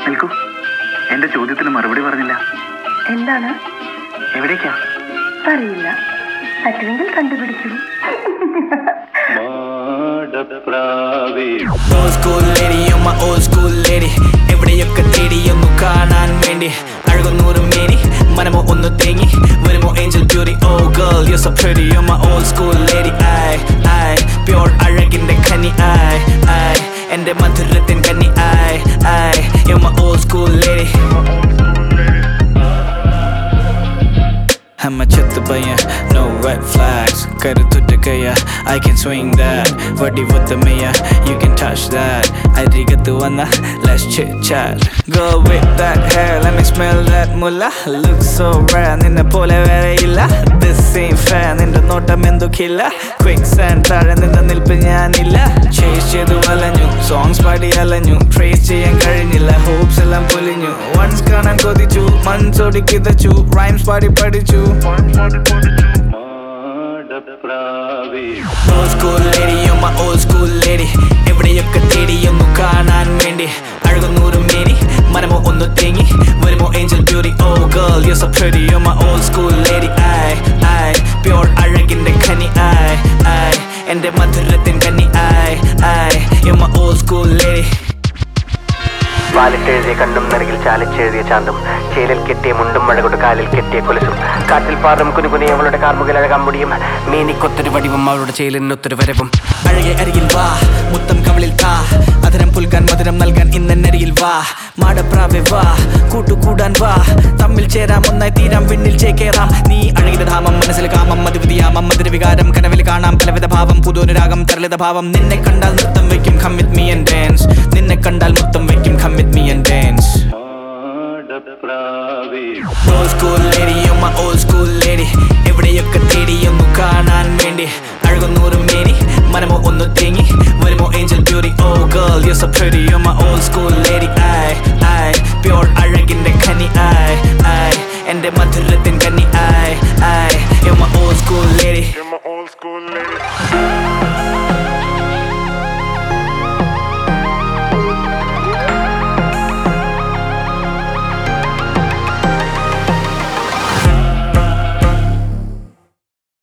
നിൽക്കൂ എന്റെ ചോദ്യത്തിന് മറുപടി പറഞ്ഞില്ല എന്താണ് എവിടേക്കാ അറിയില്ല പറ്റുമെങ്കിൽ കണ്ടുപിടിക്കൂ Old school lady, you're my old school lady എവിടെയൊക്കെ തേടിയൊന്നു കാണാൻ വേണ്ടി അഴകുന്നൂറ് മേനി മനമോ ഒന്ന് തേങ്ങി വരുമോ angel beauty oh girl you so pretty you're my old school lady I I pure അഴകിന്റെ ഖനി ഐ ഐ എന്റെ മധുരത്തിൻ കന്നി I I you're my old school lady I'm a ചെത്തു പയ്യൻ no red flags കരുത്തുറ്റ കയ്യ I can swing that വടി വത്തമയ്യ you can touch that അരികത്ത് വന്ന let's chit chat go with that hair let me smell that മുല്ല look so rare നിന്നെ പോലെ വേറെ ഇല്ല this ain't fair നിന്റെ നോട്ടം എന്തൊക്കെയില്ല quick sand താഴെ നിന്ന നിൽപ്പ് ഞാനില്ല chase ചെയ്തു വലഞ്ഞു songs പാടി അലഞ്ഞു trace ചെയ്യാൻ കഴിഞ്ഞില്ല hopes എല്ലാം പൊലിഞ്ഞു once കാണാൻ കൊതിച്ചു മനസ്സോടി കിതച്ചു rhymes പാടി പഠിച്ചു Old school lady, you're my old school lady എവിടെയൊക്കെ തേടിയൊന്നു കാണാൻ വേണ്ടി അഴകുന്നൂറ് മേനി മനമോ ഒന്ന് തേങ്ങി വരുമോ angel beauty oh girl you so pretty you're my old school lady I I pure അഴകിന്റെ ഖനി ഐ ഐ എന്റെ മധുരത്തിൻ കന്നി I I you're my old school lady വാലിട്ടെഴുതിയ കണ്ണും നരകിൽ ചാലിച്ചെഴുതിയ ചാന്തും ചേലിൽ കെട്ടിയ മുണ്ടും മഴകൊണ്ട് കാലിൽ കെട്ടിയ കൊലുസും കാറ്റിൽ പാറും കുനുകുനി അവളുടെ കാർമുകിൽ അഴകാൻ മുടിയും മേനിക്കൊത്തൊരു വടിവും അവളുടെ ചേലിനൊത്തൊരു വരവും അഴകെ അരികിൽ വാ മുത്തം കവളിൽ താ അതിരം പുൽകാൻ മധുരം നൽകാൻ ഇന്നരികിൽ വാ മാടപ്രാവെ വാ കൂട്ടുകൂടാൻ വാ തമ്മിൽ ചേരാം ഒന്നായി തീരാം വിണ്ണിൽ ചേക്കേറാം നീ അഴകിന്റെ ധാമം മനസ്സിൽ കാമം മധുവിധിയാമം മധുര വികാരം കനവിൽ കാണാം പലവിധ ഭാവം പുതുനുരാഗം തരളിത ഭാവം നിന്നെ കണ്ടാൽ നൃത്തം വയ്ക്കും come with me and dance നിന്നെ കണ്ടാൽ മുത്തം വയ്ക്കും come with me and dance Old school lady, you're my old school lady എവിടെയൊക്കെ തേടിയൊന്നു കാണാൻ വേണ്ടി അഴകുന്നൂറ് മേനി മനമോ ഒന്ന് തേങ്ങി വരുമോ angel beauty oh girl you so pretty you're my old school lady I I pure അഴകിന്റെ ഖനി ഐ ഐ എന്റെ മധുരത്തിൻ കന്നി I I you're my old school lady You're my old school lady.